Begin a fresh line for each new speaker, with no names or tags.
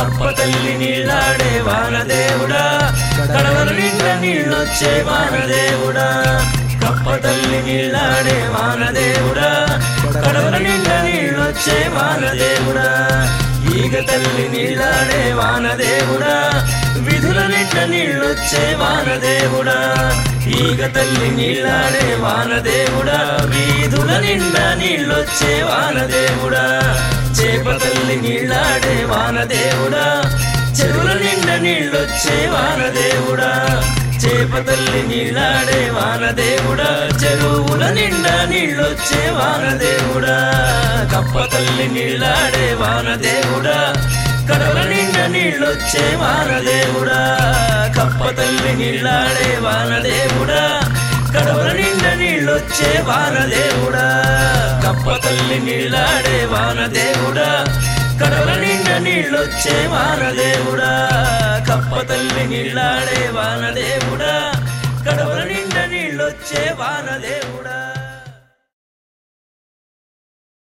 కప్ప తల్లి నీళ్ళాడే వానదేవుడా కడవల నిండా నీళ్ళొచ్చే వానదేవుడా కప్ప తల్లి నీళ్ళాడే వానదేవుడా కడవల నిండా నీళ్ళొచ్చే వానదేవుడా ఈగ తల్లి నీళ్ళాడే వానదేవుడా విధుల నిండా నీళ్ళొచ్చే వానదేవుడా ఈగ తల్లి నీళ్ళాడే వానదేవుడా వీధుల నిండా నీళ్ళొచ్చే వానదేవుడా చేప తల్లి నీళ్ళాడే వానదేవుడా చెరువుల నిండా నీళ్ళొచ్చే వానదేవుడా చేప తల్లి నీళ్ళాడే వానదేవుడా చెరువుల నిండా నీళ్ళొచ్చే వానదేవుడా కప్ప తల్లి నీళ్ళాడే వానదేవుడా కడవల నిండా నీళ్ళొచ్చే వానదేవుడా కప్ప తల్లి నీళ్ళాడే వానదేవుడా కడవల నిండా నీళ్ళొచ్చే వానదేవుడా కప్ప తల్లి నీళ్ళాడే వానదేవుడా కడవల నిండా నీళ్ళొచ్చే వానదేవుడా కప్ప తల్లి నీళ్ళాడే వానదేవుడా కడవల నిండా నీళ్ళొచ్చే వానదేవుడా